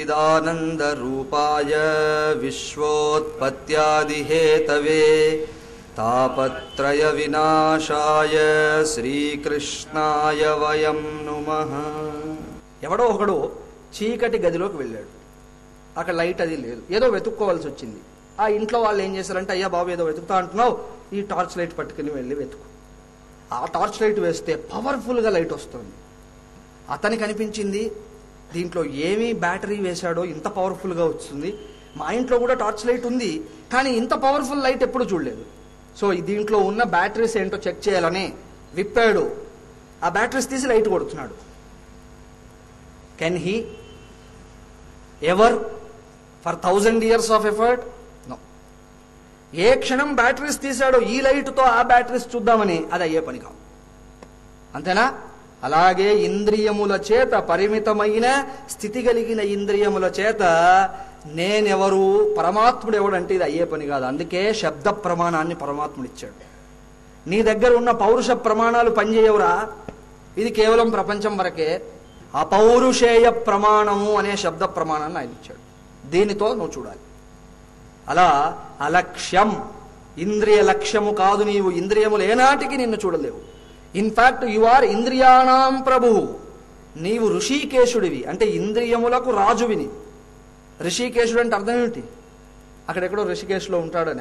सच्चिदानन्दरूपाय विश्वोत्पत्त्यादिहेतवे तापत्रयविनाशाय శ్రీకృష్ణాయ వయం నుమః ఎవడో ఒకడు చీకటి గదిలోకి వెళ్ళాడు అక్కడ లైట్ అది లేదు ఏదో వెతుక్కోవాల్సి వచ్చింది ఆ ఇంట్లో వాళ్ళు ఏం చేశారంటే అయ్యా బాబు ఏదో వెతుకుతా అంటున్నావు ఈ టార్చ్ లైట్ పట్టుకుని వెళ్ళి వెతుకు ఆ టార్చ్ లైట్ వేస్తే పవర్ఫుల్గా లైట్ వస్తుంది అతనికి అనిపించింది దీంట్లో ఏమీ బ్యాటరీ వేశాడో ఇంత పవర్ఫుల్గా వస్తుంది మా ఇంట్లో కూడా టార్చ్ లైట్ ఉంది కానీ ఇంత పవర్ఫుల్ లైట్ ఎప్పుడు చూడలేదు సో ఈ దీంట్లో ఉన్న బ్యాటరీస్ ఏంటో చెక్ చేయాలని విప్పాడు ఆ బ్యాటరీస్ తీసి లైట్ కొడుతున్నాడు can he ever for thousand years of effort no ఏ క్షణం బ్యాటరీస్ తీశాడో ఈ లైట్తో ఆ బ్యాటరీస్ చూద్దామని అది అయ్యే పని కాదు అంతేనా అలాగే ఇంద్రియముల చేత పరిమితమైన స్థితి కలిగిన ఇంద్రియముల చేత నేనెవరు పరమాత్ముడు ఎవడంటే ఇది అయ్యే పని కాదు అందుకే శబ్ద ప్రమాణాన్ని పరమాత్ముడు ఇచ్చాడు నీ దగ్గర ఉన్న పౌరుష ప్రమాణాలు పనిచేయవురా ఇది కేవలం ప్రపంచం వరకే అపౌరుషేయ ప్రమాణము అనే శబ్ద ప్రమాణాన్ని ఆయన ఇచ్చాడు దీనితో నువ్వు చూడాలి అలా అలక్ష్యం ఇంద్రియ లక్ష్యము కాదు నీవు ఇంద్రియములు ఏనాటికి నిన్ను చూడలేవు ఇన్ఫాక్ట్ యు ఆర్ ఇంద్రియాణం ప్రభు నీవు ఋషికేశుడివి అంటే ఇంద్రియములకు రాజువి నీవు ఋషికేశుడు అంటే అర్థం ఏమిటి అక్కడెక్కడో ఋషికేశ్లో ఉంటాడనే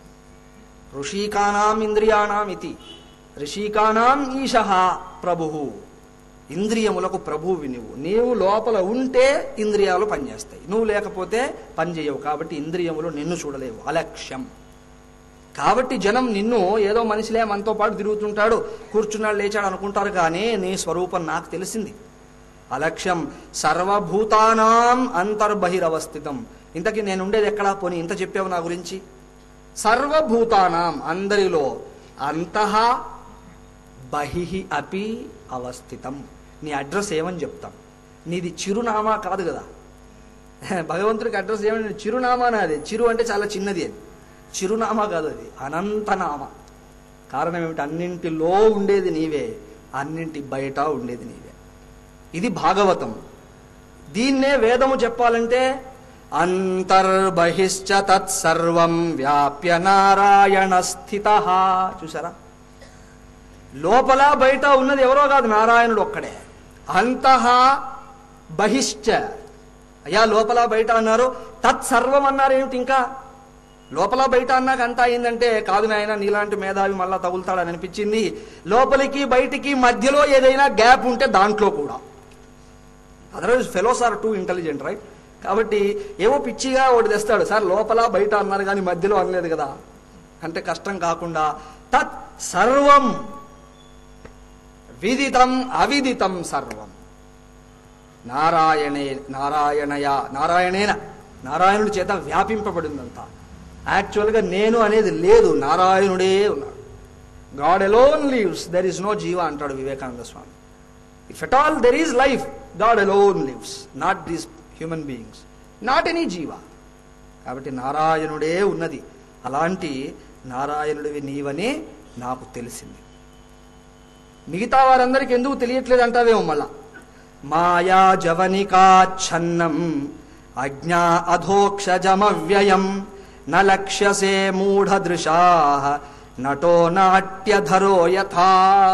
ఋషికానాం ఇంద్రియాణం ఇది ఋషికానాం ఈశ ప్రభు ఇంద్రియములకు ప్రభువువి నువ్వు నీవు లోపల ఉంటే ఇంద్రియాలు పనిచేస్తాయి నువ్వు లేకపోతే పనిచేయవు కాబట్టి ఇంద్రియములు నిన్ను చూడలేవు అలక్ష్యం కాబట్టి జనం నిన్ను ఏదో మనిషిలే మనతో పాటు తిరుగుతుంటాడు కూర్చున్నాడు లేచాడు అనుకుంటారు కానీ నీ స్వరూపం నాకు తెలిసింది అలక్ష్యం సర్వభూతానాం అంతర్బహిరవస్థితం ఇంతకీ నేను ఉండేది ఎక్కడా పోనీ ఇంత చెప్పావు నా గురించి సర్వభూతానాం అందరిలో అంతః బహిహి అపి అవస్థితం నీ అడ్రస్ ఏమని చెప్తాం నీది చిరునామా కాదు కదా భగవంతుడికి అడ్రస్ ఏమని చిరునామా నాది చిరు అంటే చాలా చిన్నది అది చిరునామా కాదు అది అనంతనామ కారణం ఏమిటి అన్నింటిలో ఉండేది నీవే అన్నింటి బయట ఉండేది నీవే ఇది భాగవతం దీన్నే వేదము చెప్పాలంటే అంతర్బహిశ్చ తత్సర్వం వ్యాప్య నారాయణ స్థిత చూసారా లోపల బయట ఉన్నది ఎవరో కాదు నారాయణుడు ఒక్కడే అంతః బహిశ్చ అయ్యా లోపల బయట అన్నారు తత్సర్వం అన్నారు ఏమిటి ఇంకా లోపల బయట అన్నాక అంతా అయిందంటే కాదు నాయన నీలాంటి మేధావి మళ్ళా తగులుతాడని అనిపించింది లోపలికి బయటికి మధ్యలో ఏదైనా గ్యాప్ ఉంటే దాంట్లో కూడా otherwise fellows are too intelligent right కాబట్టి ఏవో పిచ్చిగా ఒకటి తెస్తాడు సార్ లోపల బయట అన్నారు కానీ మధ్యలో అనలేదు కదా అంటే కష్టం కాకుండా తత్ సర్వం విదితం అవిదితం సర్వం నారాయణే నారాయణయ నారాయణేన నారాయణుడి చేత వ్యాపింపబడిందంతా యాక్చువల్గా నేను అనేది లేదు నారాయణుడే ఉన్నాడు God alone lives there is no జీవ అంటాడు Vivekananda Swami if at all there is life God alone lives not these human beings not any జీవ కాబట్టి నారాయణుడే ఉన్నది అలాంటి నారాయణుడివి నీవని నాకు తెలిసింది మిగతా వారందరికి ఎందుకు తెలియట్లేదు అంటావేమో మళ్ళా మాయా జవనికాచ్ఛన్నం అజ్ఞా అధోక్షజమవ్యయం న లక్ష్యసే మూఢదృశా నటో నాట్యధరో యథా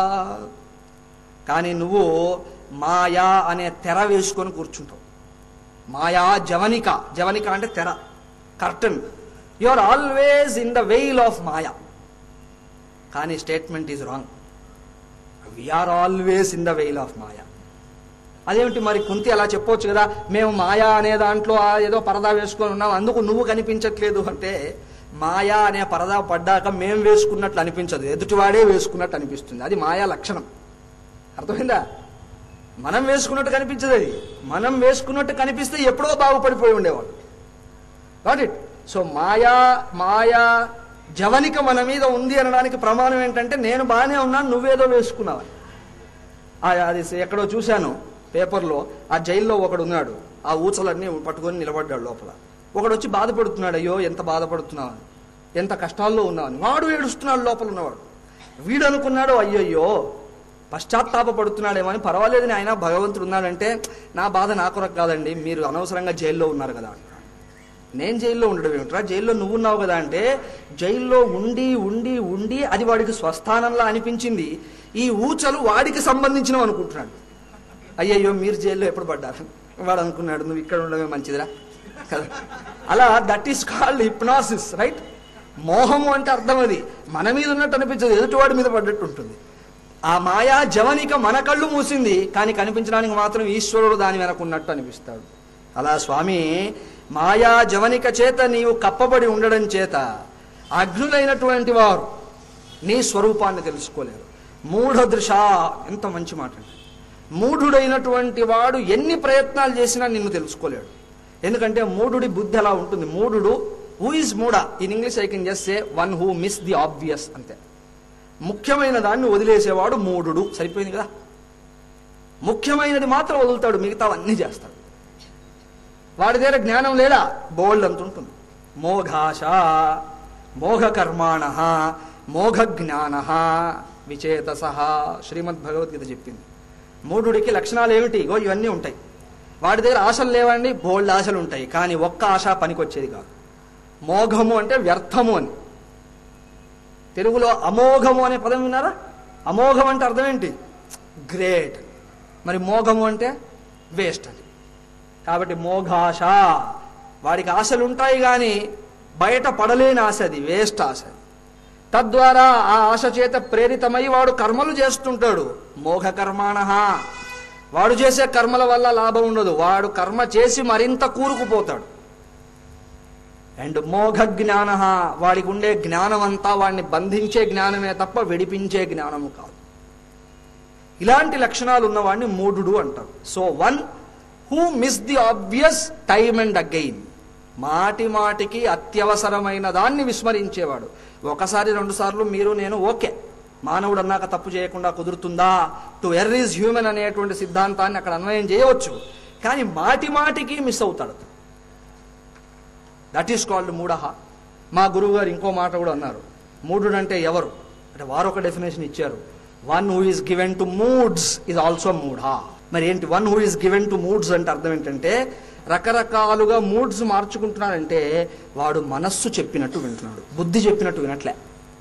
కానీ నువ్వు మాయా అనే తెర వేసుకొని కూర్చుంటావు మాయా జవనిక జవనిక అంటే తెర curtain you are always in the veil of maya కానీ statement is wrong we are always in the veil of maya అదేమిటి మరి కుంతి అలా చెప్పొచ్చు కదా మేము మాయా అనే దాంట్లో ఆ ఏదో పరదా వేసుకొని ఉన్నాం అందుకు నువ్వు కనిపించట్లేదు అంటే మాయా అనే పరదా పడ్డాక మేము వేసుకున్నట్లు అనిపించదు ఎదుటివాడే వేసుకున్నట్టు అనిపిస్తుంది అది మాయా లక్షణం అర్థమైందా మనం వేసుకున్నట్టు కనిపించదు అది మనం వేసుకున్నట్టు కనిపిస్తే ఎప్పుడో బాగుపడిపోయి ఉండేవాడు గాట్ ఇట్ సో మాయా మాయా జవనిక మన మీద ఉంది అనడానికి ప్రమాణం ఏంటంటే నేను బాగానే ఉన్నాను నువ్వేదో వేసుకున్నావని ఆ, అది ఎక్కడో చూశాను పేపర్లో ఆ జైల్లో ఒకడు ఉన్నాడు ఆ ఊచలన్నీ పట్టుకొని నిలబడ్డాడు లోపల ఒకడు వచ్చి బాధపడుతున్నాడు అయ్యో ఎంత బాధపడుతున్నావు అని ఎంత కష్టాల్లో ఉన్నావని వాడు ఏడుస్తున్నాడు లోపల ఉన్నవాడు వీడు అనుకున్నాడు అయ్యయ్యో పశ్చాత్తాపడుతున్నాడేమో అని పర్వాలేదు ఆయన భగవంతుడు ఉన్నాడంటే నా బాధ నా కొరకు కాదండి మీరు అనవసరంగా జైల్లో ఉన్నారు కదా అంటున్నాడు. నేను జైల్లో ఉండడం ఏమిట్రా జైల్లో నువ్వు ఉన్నావు కదా అంటే జైల్లో ఉండి ఉండి ఉండి అది వాడికి స్వస్థానంలా అనిపించింది ఈ ఊచలు వాడికి సంబంధించినవి అనుకుంటున్నాడు అయ్యయ్యో మీరు జైల్లో ఎప్పుడు పడ్డారు వాడు అనుకున్నాడు నువ్వు ఇక్కడ ఉండడమే మంచిదిరా కదా అలా that is called hypnosis right మోహము అంటే అర్థం అది మన మీద ఉన్నట్టు అనిపించదు ఎదుటివాడి మీద పడ్డట్టు ఉంటుంది ఆ మాయా జవనిక మన కళ్ళు మూసింది కానీ కనిపించడానికి మాత్రం ఈశ్వరుడు దాని వెనక ఉన్నట్టు అనిపిస్తాడు అలా స్వామి మాయా జవనిక చేత నీవు కప్పబడి ఉండడం చేత అగ్నులైనటువంటి వారు నీ స్వరూపాన్ని తెలుసుకోలేరు మూఢదృశ ఎంత మంచి మాట అండి మూఢుడైనటువంటి వాడు ఎన్ని ప్రయత్నాలు చేసినా నిన్ను తెలుసుకోలేడు ఎందుకంటే మూఢుడి బుద్ధి అలా ఉంటుంది మూఢుడు హూ ఇస్ మూడ in English I can just say one who miss the obvious అంతే ముఖ్యమైన దాన్ని వదిలేసేవాడు మూఢుడు సరిపోయింది కదా ముఖ్యమైనది మాత్రం వదులుతాడు మిగతావన్నీ చేస్తాడు వాడి దగ్గర జ్ఞానం లేదా బోల్డ్ అంత ఉంటుంది మోఘాశ మోఘ కర్మాణ మోఘ జ్ఞాన విచేతస శ్రీమద్ భగవద్గీత చెప్పింది మూఢుడికి లక్షణాలు ఏమిటి ఇగో ఇవన్నీ ఉంటాయి వాడి దగ్గర ఆశలు లేవండి బోల్డ్ ఆశలు ఉంటాయి కానీ ఒక్క ఆశ పనికొచ్చేది కాదు మోఘము అంటే వ్యర్థము అని తెలుగులో అమోఘము అనే పదం విన్నారా అమోఘం అంటే అర్థం ఏంటి గ్రేట్ మరి మోఘము అంటే వేస్ట్ అని కాబట్టి మోఘాశ వాడికి ఆశలు ఉంటాయి కానీ బయట పడలేని ఆశ అది వేస్ట్ ఆశ అది. తద్వారా ఆ ఆశ చేత ప్రేరితమై వాడు కర్మలు చేస్తుంటాడు మోఘ కర్మాణ వాడు చేసే కర్మల వల్ల లాభం ఉండదు వాడు కర్మ చేసి మరింత కూరుకుపోతాడు అండ్ మోఘ జ్ఞాన వాడికి ఉండే జ్ఞానం అంతా వాడిని బంధించే జ్ఞానమే తప్ప విడిపించే జ్ఞానము కాదు ఇలాంటి లక్షణాలు ఉన్నవాడిని మూఢుడు అంటారు so one who miss the obvious time and again మాటి మాటికి అత్యవసరమైన దాన్ని విస్మరించేవాడు ఒకసారి రెండు సార్లు మీరు నేను ఓకే మానవుడు అన్నాక తప్పు చేయకుండా కుదురుతుందా టు ఎర్ ఈజ్ హ్యూమన్ అనేటువంటి సిద్ధాంతాన్ని అక్కడ అన్వయం చేయవచ్చు కానీ మాటి మాటికి మిస్ అవుతాడు దట్ ఈస్ కాల్డ్ మూఢహ మా గురువు గారు ఇంకో మాట కూడా అన్నారు మూఢుడు అంటే ఎవరు అంటే వారు ఒక డెఫినేషన్ ఇచ్చారు one who is given to moods is also మూఢ మరి ఏంటి one who is given to moods అంటే అర్థం ఏంటంటే రకరకాలుగా మూడ్స్ మార్చుకుంటున్నాడంటే వాడు మనస్సు చెప్పినట్టు వింటున్నాడు బుద్ధి చెప్పినట్టు వినట్లే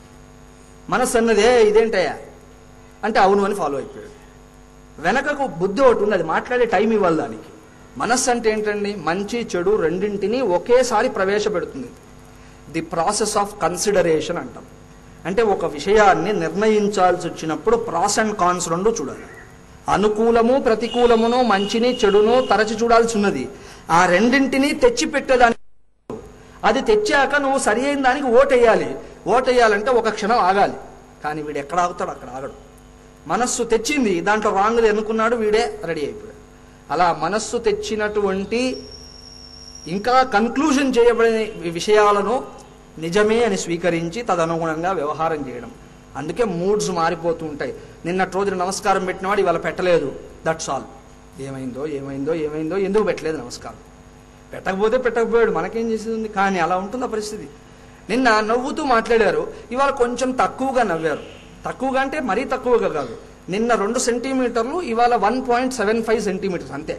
మనస్సు అన్నదే ఇదేంటయ్యా అంటే అవును అని ఫాలో అయిపోయాడు వెనకకు బుద్ధి ఒకటి ఉంది అది మాట్లాడే టైం ఇవ్వాలి దానికి మనస్సు అంటే ఏంటండి మంచి చెడు రెండింటినీ ఒకేసారి ప్రవేశపెడుతుంది ది ప్రాసెస్ ఆఫ్ కన్సిడరేషన్ అంటాం అంటే ఒక విషయాన్ని నిర్ణయించాల్సి వచ్చినప్పుడు ప్రాస్ అండ్ కాన్స్ రెండు చూడాలి అనుకూలము ప్రతికూలమును మంచిని చెడును తరచి చూడాల్సి ఉన్నది ఆ రెండింటినీ తెచ్చి పెట్టేదానికి అది తెచ్చాక నువ్వు సరి అయిన దానికి ఓటేయాలి ఓటేయాలంటే ఒక క్షణం ఆగాలి కానీ వీడు ఎక్కడ ఆగుతాడు అక్కడ ఆగడు మనస్సు తెచ్చింది దాంట్లో రాంగ్ ఎన్నుకున్నాడు వీడే రెడీ అయిపోయాడు అలా మనస్సు తెచ్చినటువంటి ఇంకా కన్క్లూజన్ చేయబడిన విషయాలను నిజమే అని స్వీకరించి తదనుగుణంగా వ్యవహారం చేయడం అందుకే మూడ్స్ మారిపోతూ ఉంటాయి నిన్నటి రోజున నమస్కారం పెట్టినవాడు ఇవాళ పెట్టలేదు దట్స్ ఆల్ ఏమైందో ఏమైందో ఏమైందో ఎందుకు పెట్టలేదు నమస్కారం పెట్టకపోతే పెట్టకపోయాడు మనకేం చేసేది కానీ అలా ఉంటుంది ఆ పరిస్థితి నిన్న నవ్వుతూ మాట్లాడారు ఇవాళ కొంచెం తక్కువగా నవ్వారు తక్కువగా అంటే మరీ తక్కువగా కాదు నిన్న రెండు సెంటీమీటర్లు ఇవాళ one point seven five centimetres అంతే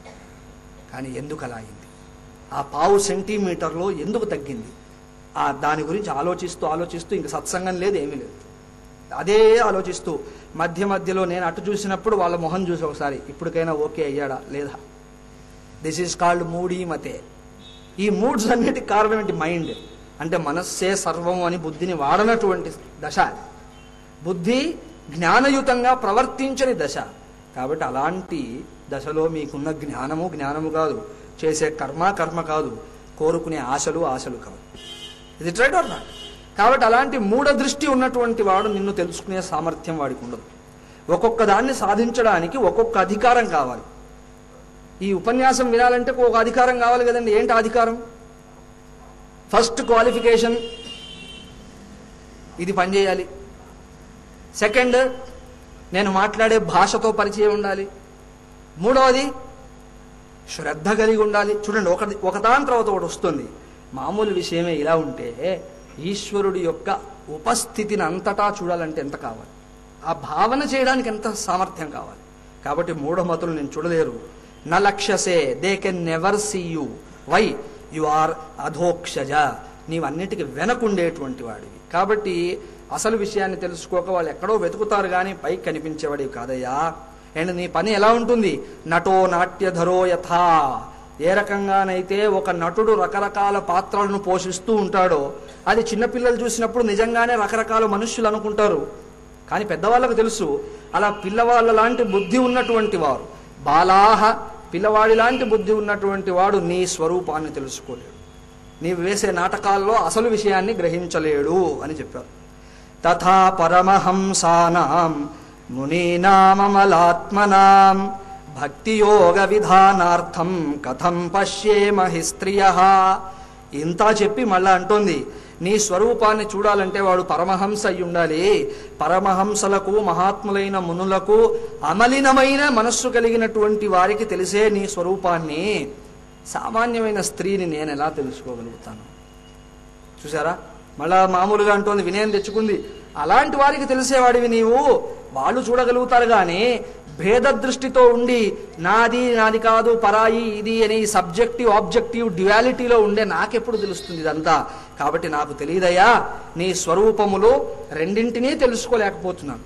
కానీ ఎందుకు అలా అయింది ఆ పావు సెంటీమీటర్లో ఎందుకు తగ్గింది ఆ దాని గురించి ఆలోచిస్తూ ఆలోచిస్తూ ఇంక సత్సంగం లేదు ఏమీ లేదు అదే ఆలోచిస్తూ మధ్య మధ్యలో నేను అటు చూసినప్పుడు వాళ్ళ మొహం చూసి ఒకసారి ఇప్పటికైనా ఓకే అయ్యాడా లేదా దిస్ ఈజ్ కాల్డ్ మూడీ మతే ఈ మూడ్స్ అన్నిటికి కారణం ఏంటి మైండ్ అంటే మనస్సే సర్వం అని బుద్ధిని వాడనటువంటి దశ అది. బుద్ధి జ్ఞానయుతంగా ప్రవర్తించని దశ కాబట్టి అలాంటి దశలో మీకున్న జ్ఞానము జ్ఞానము కాదు చేసే కర్మ కర్మ కాదు కోరుకునే ఆశలు ఆశలు కాదు ఇది ట్రైడ్ ఆర్ నాట్ కాబట్టి అలాంటి మూఢ దృష్టి ఉన్నటువంటి వాడు నిన్ను తెలుసుకునే సామర్థ్యం వాడికి ఉండదు ఒక్కొక్క దాన్ని సాధించడానికి ఒక్కొక్క అధికారం కావాలి ఈ ఉపన్యాసం వినాలంటే ఒక అధికారం కావాలి కదండి ఏంటి ఆ అధికారం ఫస్ట్ క్వాలిఫికేషన్ ఇది పనిచేయాలి సెకండ్ నేను మాట్లాడే భాషతో పరిచయం ఉండాలి మూడవది శ్రద్ధ కలిగి ఉండాలి చూడండి ఒక ఒకదాని తర్వాత ఒకటి వస్తుంది మామూలు విషయమే ఇలా ఉంటే ఈశ్వరుడి యొక్క ఉపస్థితిని అంతటా చూడాలంటే ఎంత కావాలి ఆ భావన చేయడానికి ఎంత సామర్థ్యం కావాలి కాబట్టి మూఢమతులు నేను చూడలేరు న లక్ష్యసే they can never see you why you are అధోక్షజ నీవన్నిటికీ వెనకుండేటువంటి వాడివి కాబట్టి అసలు విషయాన్ని తెలుసుకోక వాళ్ళు ఎక్కడో వెతుకుతారు కానీ పైకి కనిపించేవాడివి కాదయ్యా అండ్ నీ పని ఎలా ఉంటుంది నటో నాట్యధరో యథా ఏ రకంగానైతే ఒక నటుడు రకరకాల పాత్రలను పోషిస్తూ ఉంటాడో అది చిన్నపిల్లలు చూసినప్పుడు నిజంగానే రకరకాల మనుష్యులు అనుకుంటారు కానీ పెద్దవాళ్ళకు తెలుసు అలా పిల్లవాళ్ళ లాంటి బుద్ధి ఉన్నటువంటి వారు బాలాహ పిల్లవాడి లాంటి బుద్ధి ఉన్నటువంటి వాడు నీ స్వరూపాన్ని తెలుసుకోలేడు నీవు వేసే నాటకాల్లో అసలు విషయాన్ని గ్రహించలేడు అని చెప్పారు తథా పరమహంసానాం మునీనామలాత్మనాం భక్తియోగ విధానార్థం కథం పశ్యేమ హి స్త్రియ ఇంత చెప్పి మళ్ళా అంటోంది నీ స్వరూపాన్ని చూడాలంటే వాడు పరమహంస అయి ఉండాలి పరమహంసలకు మహాత్ములైన మునులకు అమలినమైన మనస్సు కలిగినటువంటి వారికి తెలిసే నీ స్వరూపాన్ని సామాన్యమైన స్త్రీని నేను ఎలా తెలుసుకోగలుగుతాను చూసారా మళ్ళా మామూలుగా అంటోంది వినయం తెచ్చుకుంది అలాంటి వారికి తెలిసేవాడివి నీవు వాళ్ళు చూడగలుగుతారు కానీ భేద దృష్టితో ఉండి నాది నాది కాదు పరాయి ఇది అని సబ్జెక్టివ్ ఆబ్జెక్టివ్ డ్యువాలిటీలో ఉండే నాకెప్పుడు తెలుస్తుంది ఇదంతా కాబట్టి నాకు తెలియదయ్యా నీ స్వరూపములో రెండింటినీ తెలుసుకోలేకపోతున్నాను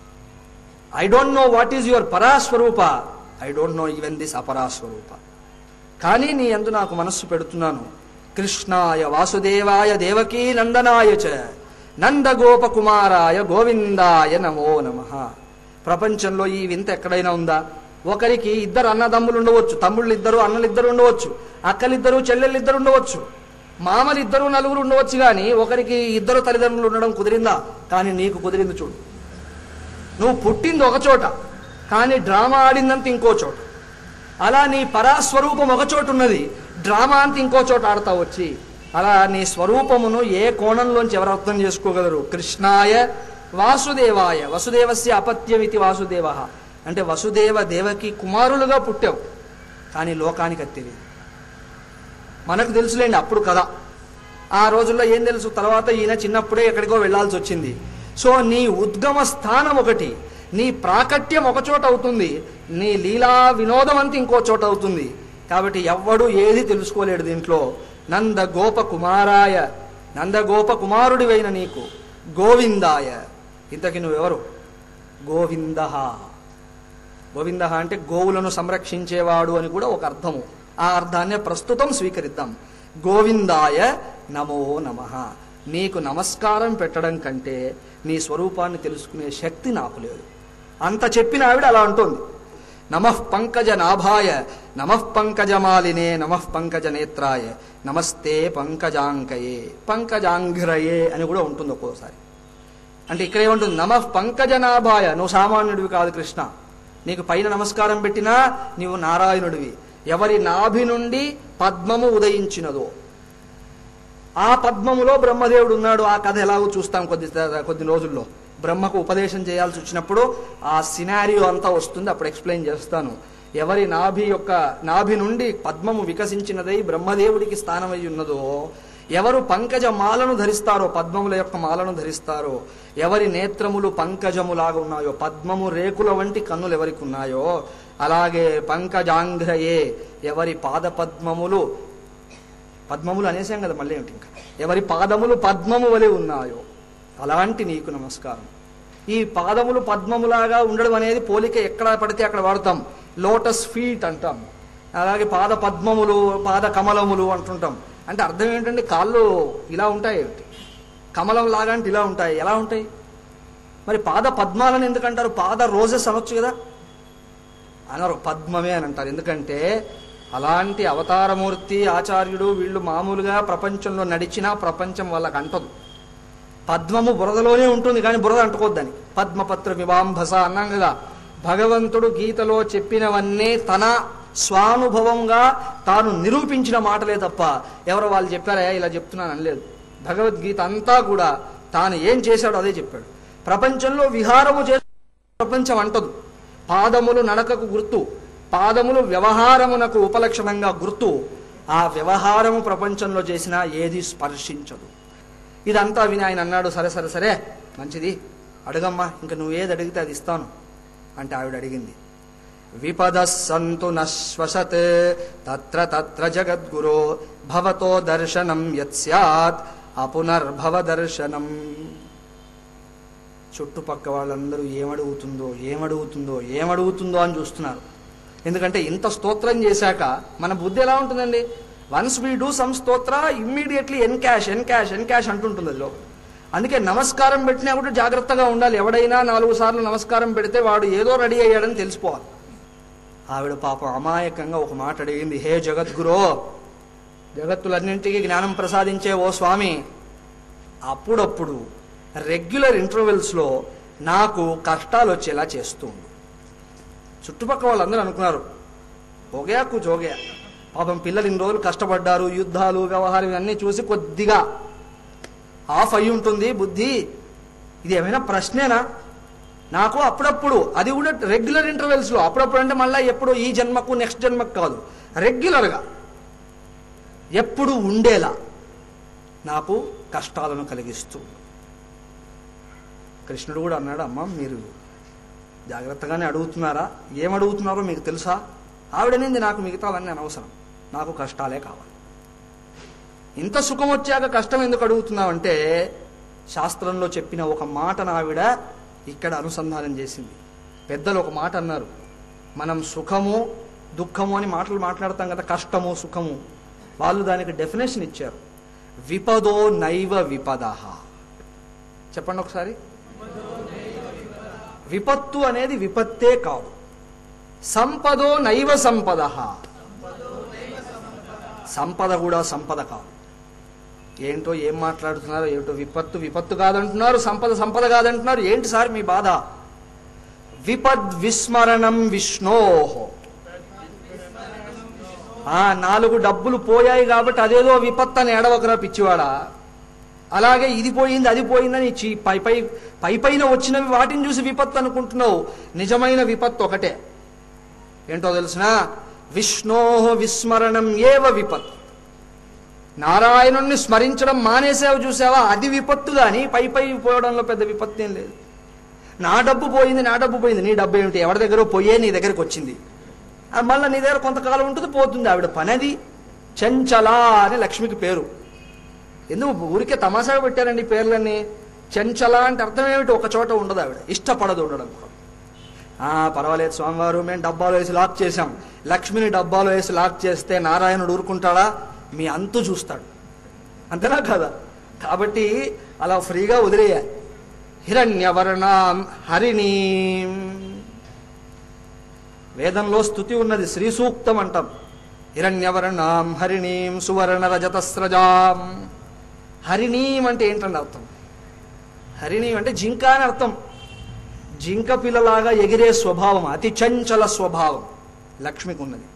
I don't know what is your పరాస్వరూప I don't know even this అపరాస్వరూప కానీ నీ ఎందు నాకు మనస్సు పెడుతున్నాను కృష్ణాయ వాసుదేవాయ దేవకీ నందనాయ చ నందగోపకుమారాయ గోవిందాయ నమో నమ ప్రపంచంలో ఈ వింత ఎక్కడైనా ఉందా ఒకరికి ఇద్దరు అన్నదమ్ములు ఉండవచ్చు తమ్ముళ్ళు ఇద్దరు అన్నలు ఇద్దరు ఉండవచ్చు అక్కలిద్దరు చెల్లెళ్ళు ఇద్దరు ఉండవచ్చు మామలు ఇద్దరు నలుగురు ఉండవచ్చు కానీ ఒకరికి ఇద్దరు తల్లిదండ్రులు ఉండడం కుదిరిందా కానీ నీకు కుదిరింది చూడు నువ్వు పుట్టింది ఒక చోట కానీ డ్రామా ఆడిందంత ఇంకో చోట అలా నీ పరాస్వరూపం ఒక చోట ఉన్నది డ్రామా అంత ఇంకో చోట ఆడతా వచ్చి అలా నీ స్వరూపమును ఏ కోణంలోంచి ఎవరు అర్థం చేసుకోగలరు కృష్ణాయ వాసుదేవాయ వసుదేవస్య అపత్యమితి వాసుదేవ అంటే వసుదేవ దేవకి కుమారులుగా పుట్టావు కానీ లోకానికి అది తెలియదు మనకు తెలుసులేండి అప్పుడు కదా ఆ రోజుల్లో ఏం తెలుసు తర్వాత ఈయన చిన్నప్పుడే ఎక్కడికో వెళ్లాల్సి వచ్చింది సో నీ ఉద్గమ స్థానం ఒకటి నీ ప్రాకట్యం ఒక చోట అవుతుంది నీ లీలా వినోదం అంతా ఇంకో చోట అవుతుంది కాబట్టి ఎవ్వడు ఏది తెలుసుకోలేడు దీంట్లో నంద గోప కుమారాయ నందగోప కుమారుడివైన నీకు గోవిందాయ ఇంతకి నువ్వెవరు గోవింద గోవింద అంటే గోవులను సంరక్షించేవాడు అని కూడా ఒక అర్థము ఆ అర్థాన్ని ప్రస్తుతం స్వీకరిద్దాం గోవిందాయ నమో నమ నీకు నమస్కారం పెట్టడం కంటే నీ స్వరూపాన్ని తెలుసుకునే శక్తి నాకు లేదు అంత చెప్పిన ఆవిడ అలా అంటోంది నమః పంకజ నాభాయ నమః పంకజమాలినే నమః పంకజ నేత్రాయ నమస్తే పంకజాంకయే పంకజాంఘ్రయే అని కూడా ఉంటుంది ఒక్కోసారి అంటే ఇక్కడ ఏముంటుంది నమః పంకజనాభాయ నువ్వు సామాన్యుడివి కాదు కృష్ణ నీకు పైన నమస్కారం పెట్టినా నీవు నారాయణుడివి ఎవరి నాభి నుండి పద్మము ఉదయించినదో ఆ పద్మములో బ్రహ్మదేవుడు ఉన్నాడు ఆ కథ ఎలాగో చూస్తాం కొద్ది కొద్ది రోజుల్లో బ్రహ్మకు ఉపదేశం చేయాల్సి వచ్చినప్పుడు ఆ సినారియో అంతా వస్తుంది అప్పుడు ఎక్స్ప్లెయిన్ చేస్తాను ఎవరి నాభి యొక్క నాభి నుండి పద్మము వికసించినదై బ్రహ్మదేవుడికి స్థానమై ఉన్నదో ఎవరు పంకజ మాలను ధరిస్తారో పద్మముల యొక్క మాలను ధరిస్తారో ఎవరి నేత్రములు పంకజములాగా ఉన్నాయో పద్మము రేకుల వంటి కన్నులు ఎవరికి ఉన్నాయో అలాగే పంకజాంఘ్రయే ఎవరి పాద పద్మములు పద్మములు అనేసాం కదా మళ్ళీ ఏమిటి ఇంకా ఎవరి పాదములు పద్మము వలె ఉన్నాయో అలాంటి నీకు నమస్కారం ఈ పాదములు పద్మములాగా ఉండడం అనేది పోలిక ఎక్కడ పడితే అక్కడ వాడతాం లోటస్ ఫీట్ అంటాం అలాగే పాద పద్మములు పాద కమలములు అంటుంటాం అంటే అర్థం ఏంటంటే కాళ్ళు ఇలా ఉంటాయి ఏమిటి కమలం లాగా అంటే ఇలా ఉంటాయి ఎలా ఉంటాయి మరి పాద పద్మాలను ఎందుకంటారు పాద రోజెస్ అనొచ్చు కదా అనరు పద్మమే అని అంటారు ఎందుకంటే అలాంటి అవతారమూర్తి ఆచార్యుడు వీళ్ళు మామూలుగా ప్రపంచంలో నడిచినా ప్రపంచం వాళ్ళకి అంటదు పద్మము బురదలోనే ఉంటుంది కానీ బురద అంటుకోద్దని పద్మపత్ర వివాంభస అన్నాం కదా భగవంతుడు గీతలో చెప్పినవన్నీ తన స్వానుభవంగా తాను నిరూపించిన మాటలే తప్ప ఎవరో వాళ్ళు చెప్పారా ఇలా చెప్తున్నాను అనలేదు భగవద్గీత అంతా కూడా తాను ఏం చేశాడో అదే చెప్పాడు ప్రపంచంలో విహారము చే ప్రపంచం అంటదు పాదములు నడకకు గుర్తు పాదములు వ్యవహారమునకు ఉపలక్షణంగా గుర్తు ఆ వ్యవహారము ప్రపంచంలో చేసినా ఏది స్పర్శించదు ఇదంతా విని ఆయన అన్నాడు సరే సరే సరే మంచిది అడగమ్మా ఇంకా నువ్వు ఏది అడిగితే అది ఇస్తాను అంటే ఆవిడ అడిగింది విపద సంతు నశ్వసత్ తత్ర తత్ర జగద్గురో భవతో దర్శనం యత్ స్యాత్ అపునర్భవ దర్శనం చుట్టుపక్క వాళ్ళందరూ ఏమడుగుతుందో ఏమడుగుతుందో ఏమడుగుతుందో అని చూస్తున్నారు ఎందుకంటే ఇంత స్తోత్రం చేశాక మన బుద్ధి ఎలా ఉంటుందండి వన్స్ వీ డూ సమ్ స్తోత్ర immediately encash encash encash అంటుంటుంది అది లోపల అందుకే నమస్కారం పెట్టినా కూడా జాగ్రత్తగా ఉండాలి ఎవడైనా నాలుగు సార్లు నమస్కారం పెడితే వాడు ఏదో రెడీ అయ్యాడని తెలిసిపోవాలి ఆవిడ పాపం అమాయకంగా ఒక మాట అడిగింది హే జగద్గురో జగత్తులన్నింటికి జ్ఞానం ప్రసాదించే ఓ స్వామి అప్పుడప్పుడు రెగ్యులర్ ఇంటర్వెల్స్లో నాకు కష్టాలు వచ్చేలా చేస్తూ ఉండు చుట్టుపక్కల వాళ్ళందరూ అనుకున్నారు ఓగయా కూచోగయా పాపం పిల్లలు ఇన్ని రోజులు కష్టపడ్డారు యుద్ధాలు వ్యవహారం ఇవన్నీ చూసి కొద్దిగా ఆఫ్ అయి ఉంటుంది బుద్ధి ఇది ఏమైనా ప్రశ్నేనా నాకు అప్పుడప్పుడు అది కూడా రెగ్యులర్ ఇంటర్వెల్స్లో అప్పుడప్పుడు అంటే మళ్ళీ ఎప్పుడు ఈ జన్మకు నెక్స్ట్ జన్మకు కాదు రెగ్యులర్గా ఎప్పుడు ఉండేలా నాకు కష్టాలను కలిగిస్తూ కృష్ణుడు కూడా అన్నాడు అమ్మ మీరు జాగ్రత్తగానే అడుగుతున్నారా ఏం అడుగుతున్నారో మీకు తెలుసా ఆవిడనింది నాకు మిగతావన్నీ అనవసరం నాకు కష్టాలే కావాలి ఇంత సుఖం వచ్చాక కష్టం ఎందుకు అడుగుతున్నావంటే శాస్త్రంలో చెప్పిన ఒక మాటను ఆవిడ ఇక్కడ అనుసంధానం చేసింది పెద్దలు ఒక మాట అన్నారు మనం సుఖము దుఃఖము అని మాటలు మాట్లాడతాం కదా కష్టము సుఖము వాళ్ళు దానికి డెఫినేషన్ ఇచ్చారు విపదో నైవ విపద చెప్పండి ఒకసారి విపత్తు అనేది విపత్తే కాదు సంపదో నైవ సంపద సంపద కూడా సంపద కాదు ఏంటో ఏం మాట్లాడుతున్నారో ఏమిటో విపత్తు విపత్తు కాదంటున్నారు సంపద సంపద కాదంటున్నారు ఏంటి సార్ మీ బాధ విపద్ విస్మరణం విష్ణో ఆ నాలుగు డబ్బులు పోయాయి కాబట్టి అదేదో విపత్తు అని ఎడవకరా పిచ్చివాడా అలాగే ఇది పోయింది అది పోయిందని చీ- పై పై పై పైన వచ్చినవి వాటిని చూసి విపత్తు అనుకుంటున్నావు నిజమైన విపత్తు ఒకటే ఏంటో తెలిసిన విష్ణో విస్మరణం ఏవ విపత్తు నారాయణుణ్ణి స్మరించడం మానేసావు చూసావా అది విపత్తు కానీ పై పై పోవడంలో పెద్ద విపత్తు ఏం లేదు నా డబ్బు పోయింది నా డబ్బు పోయింది నీ డబ్బు ఏమిటి ఎవరి దగ్గర పోయే నీ దగ్గరికి వచ్చింది ఆ మళ్ళీ నీ దగ్గర కొంతకాలం ఉంటుంది పోతుంది ఆవిడ పని అది చంచల అని లక్ష్మికి పేరు ఎందుకు ఊరికే తమాషాగా పెట్టారండి ఈ పేర్లన్నీ చంచల అంటే అర్థం ఏమిటి ఒక చోట ఉండదు ఆవిడ ఇష్టపడదు ఉండడం కూడా ఆ పర్వాలేదు స్వామివారు మేము డబ్బాలో వేసి లాక్ చేశాం లక్ష్మిని డబ్బాలో వేసి లాక్ చేస్తే నారాయణుడు ఊరుకుంటాడా మీ అంతు చూస్తాడు అంతేనా కదా కాబట్టి అలా ఫ్రీగా వదిలేయాలి హిరణ్యవర్ణాం హరిణీం వేదంలో స్థుతి ఉన్నది శ్రీ సూక్తం అంటాం హిరణ్యవర్ణాం హరిణీం సువర్ణ రజతస్రజాం హరిణీం అంటే ఏంటండి అర్థం హరిణీం అంటే జింక అని అర్థం జింక పిల్లలాగా ఎగిరే స్వభావం అతి చంచల స్వభావం లక్ష్మికి ఉన్నది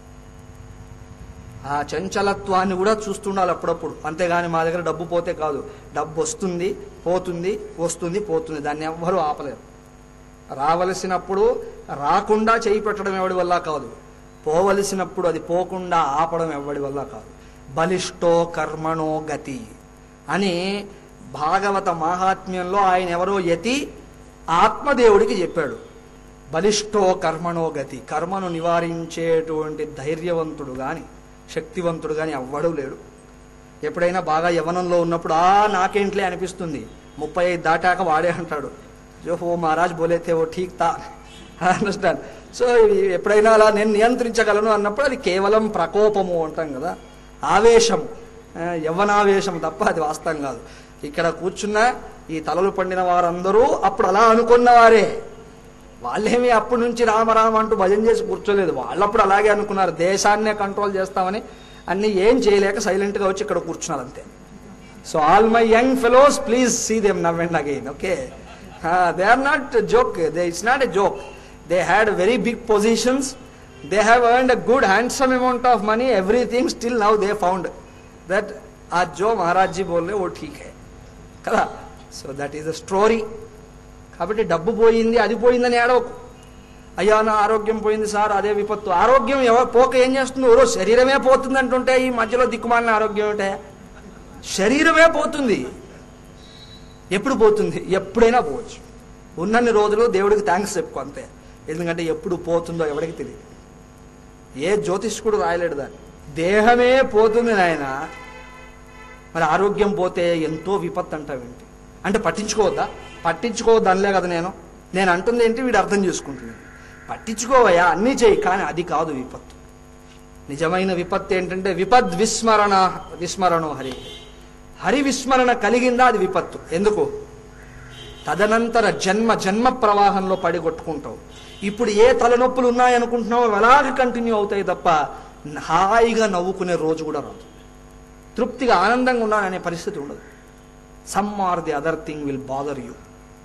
ఆ చంచలత్వాన్ని కూడా చూస్తుండాలి అప్పుడప్పుడు అంతేగాని మా దగ్గర డబ్బు పోతే కాదు డబ్బు వస్తుంది పోతుంది వస్తుంది పోతుంది దాన్ని ఎవ్వరూ ఆపలేరు రావలసినప్పుడు రాకుండా చేయి పెట్టడం ఎవడి వల్ల కాదు పోవలసినప్పుడు అది పోకుండా ఆపడం ఎవడి వల్ల కాదు బలిష్టో కర్మణో గతి అని భాగవత మాహాత్మ్యంలో ఆయన ఎవరో యతి ఆత్మదేవుడికి చెప్పాడు బలిష్టో కర్మణో గతి కర్మను నివారించేటువంటి ధైర్యవంతుడు గాని శక్తివంతుడు గాని ఎవ్వడూ లేడు ఎప్పుడైనా బాగా యవనంలో ఉన్నప్పుడు ఆ నాకేంట్లే అనిపిస్తుంది ముప్పై ఐదు దాటాక వాడే అంటాడు జో ఓ మహారాజ్ బోలేతే ఓ ఠీక్ తా అండర్స్టాండ్ సో ఎప్పుడైనా అలా నేను నియంత్రించగలను అన్నప్పుడు అది కేవలం ప్రకోపము అంటాం కదా ఆవేశం ఆ, యవ్వనావేశం తప్ప అది వాస్తవం కాదు ఇక్కడ కూర్చున్న ఈ తలలు పండిన వారందరూ అప్పుడు అలా అనుకున్న వారే వాళ్ళేమి అప్పటి నుంచి రామరామ అంటూ భజన చేసి కూర్చోలేదు వాళ్ళప్పుడు అలాగే అనుకున్నారు దేశాన్నే కంట్రోల్ చేస్తామని అన్ని ఏం చేయలేక సైలెంట్గా వచ్చి ఇక్కడ కూర్చున్నారు అంతే so all my young fellows please see them now and again okay they are not joke they it's not a joke they had very big positions they have earned a good handsome amount of money everything still now they found that ఆ జో మహారాజ్ జీ బోల్నే ఓ ఠీక్ హై కదా so that is a story కాబట్టి డబ్బు పోయింది అది పోయిందని ఏడవకు అయ్యా నా ఆరోగ్యం పోయింది సార్ అదే విపత్తు ఆరోగ్యం ఎవరు పోక ఏం చేస్తుంది ఓరో శరీరమే పోతుంది అంటుంటే ఈ మధ్యలో దిక్కుమాలిన ఆరోగ్యం ఏమిటే శరీరమే పోతుంది ఎప్పుడు పోతుంది ఎప్పుడైనా పోవచ్చు ఉన్నన్ని రోజులు దేవుడికి థ్యాంక్స్ చెప్పుకో అంతే ఎందుకంటే ఎప్పుడు పోతుందో ఎవడికి తెలియదు ఏ జ్యోతిష్కుడు రాయలేడు దాన్ని దేహమే పోతుంది నాయన మరి ఆరోగ్యం పోతే ఎంతో విపత్తు అంటావేంటి అంటే పట్టించుకోవద్దా పట్టించుకోవద్దు అనలే కదా నేను నేను అంటుంది ఏంటి వీడు అర్థం చేసుకుంటున్నాను పట్టించుకోవయ్యా అన్నీ చేయి కానీ అది కాదు విపత్తు నిజమైన విపత్తు ఏంటంటే విపద్ విస్మరణ విస్మరణో హరి హరి విస్మరణ కలిగిందా అది విపత్తు ఎందుకు తదనంతర జన్మ జన్మ ప్రవాహంలో పడి కొట్టుకుంటావు ఇప్పుడు ఏ తలనొప్పులు ఉన్నాయనుకుంటున్నావో అవి అలాగే కంటిన్యూ అవుతాయి తప్ప హాయిగా నవ్వుకునే రోజు కూడా రాదు తృప్తిగా ఆనందంగా ఉన్నాననే పరిస్థితి ఉండదు some are the other thing will bother you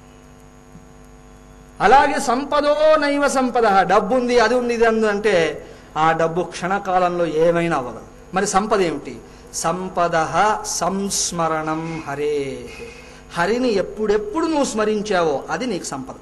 అలాగే సంపదో నైవ సంపద డబ్బు ఉంది అది ఉంది ఇది ఉంది అంటే ఆ డబ్బు క్షణకాలంలో ఏమైనా అవ్వదు మరి సంపద ఏమిటి సంపద సంస్మరణం హరే హరిని ఎప్పుడెప్పుడు నువ్వు స్మరించావో అది నీకు సంపద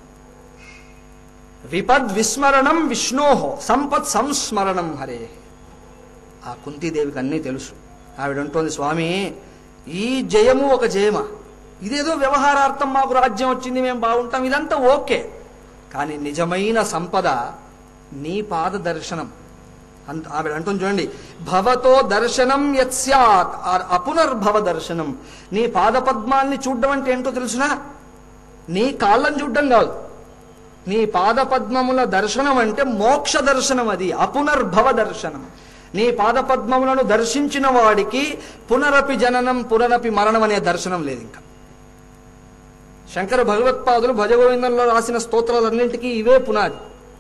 విపద్ విస్మరణం విష్ణోహో సంపత్ సంస్మరణం హరే ఆ కుంతీదేవికి అన్నీ తెలుసు ఆవిడ అంటోంది స్వామి ఈ జయము ఒక జయమ ఇదేదో వ్యవహారార్థం మాకు రాజ్యం వచ్చింది మేము బాగుంటాం ఇదంతా ఓకే కానీ నిజమైన సంపద నీ పాద దర్శనం అంత ఆవిడ అంటుంది చూడండి భవతో దర్శనం యత్ స్యాత్ ఆర్ అపునర్భవ దర్శనం నీ పాద పద్మాల్ని చూడడం అంటే ఏంటో తెలుసునా నీ కాళ్ళని చూడడం కాదు నీ పాద పద్మముల దర్శనం అంటే మోక్ష దర్శనం అది అపునర్భవ దర్శనం నీ పాద పద్మములను దర్శించిన వాడికి పునరపి జననం పునరపి మరణం అనే దర్శనం లేదు ఇంకా శంకర భగవత్పాదులు భజగోవిందంలో రాసిన స్తోత్రాలన్నింటికీ ఇవే పునాది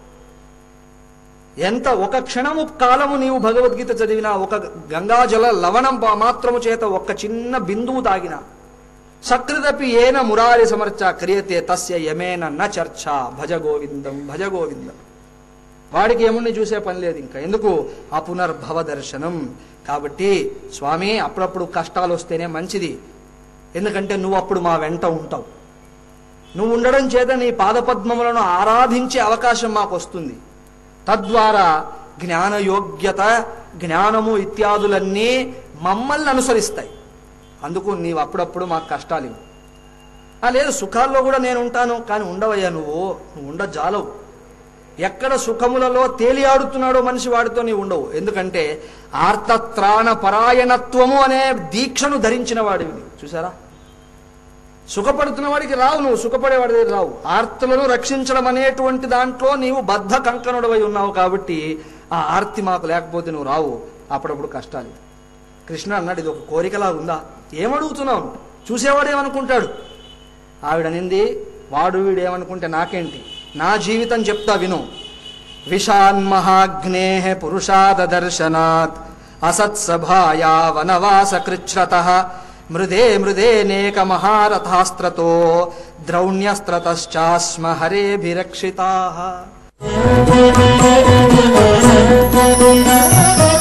ఎంత ఒక క్షణము కాలము నీవు భగవద్గీత చదివినా ఒక గంగాజల లవణం పా- మాత్రము చేత ఒక్క చిన్న బిందువు తాగినా సకృదపి ఏన మురారి సమర్చ క్రియతే తస్య యమేన న చర్చ భజ గోవిందం భజ గోవిందం వాడికి యముణ్ణి చూసే పని లేదు ఇంకా ఎందుకు ఆ పునర్భవ దర్శనం కాబట్టి స్వామి అప్పుడప్పుడు కష్టాలు వస్తేనే మంచిది ఎందుకంటే నువ్వు అప్పుడు మా వెంట ఉంటావు నువ్వు ఉండడం చేత నీ పాదపద్మములను ఆరాధించే అవకాశం మాకు వస్తుంది తద్వారా జ్ఞానయోగ్యత జ్ఞానము ఇత్యాదులన్నీ మమ్మల్ని అనుసరిస్తాయి అందుకు నీవు అప్పుడప్పుడు మాకు కష్టాలు ఇవ్వు ఆ లేదు సుఖాల్లో కూడా నేను ఉంటాను కానీ ఉండవయ్యా నువ్వు నువ్వు ఉండ జాలవు ఎక్కడ సుఖములలో తేలియాడుతున్నాడో మనిషి వాడితో నీవు ఉండవు ఎందుకంటే ఆర్తత్రాణ పరాయణత్వము అనే దీక్షను ధరించిన వాడివి నీవు చూసారా సుఖపడుతున్న వాడికి రావు నువ్వు సుఖపడేవాడి దగ్గర రావు ఆర్తులను రక్షించడం అనేటువంటి దాంట్లో నీవు బద్ధ కంకణుడవై ఉన్నావు కాబట్టి ఆ ఆర్తి మాకు లేకపోతే నువ్వు రావు అప్పుడప్పుడు కష్టాలు కృష్ణ అన్నాడు ఇది ఒక కోరికలా ఉందా ఏమడుగుతున్నావు చూసేవాడేమనుకుంటాడు ఆవిడనింది వాడు వీడు ఏమనుకుంటే నాకేంటి నా జీవితం చెప్తా విను విషాన్మహాగ్నే పురుషాదర్శనాత్ అసత్సభాయా వనవాస కృచ్ఛ్రత మృదే మృదేనేక మహారథాస్త్రతో ద్రౌణ్యస్త్రతశ్చాస్మ హరేభిరక్షితా Thank you.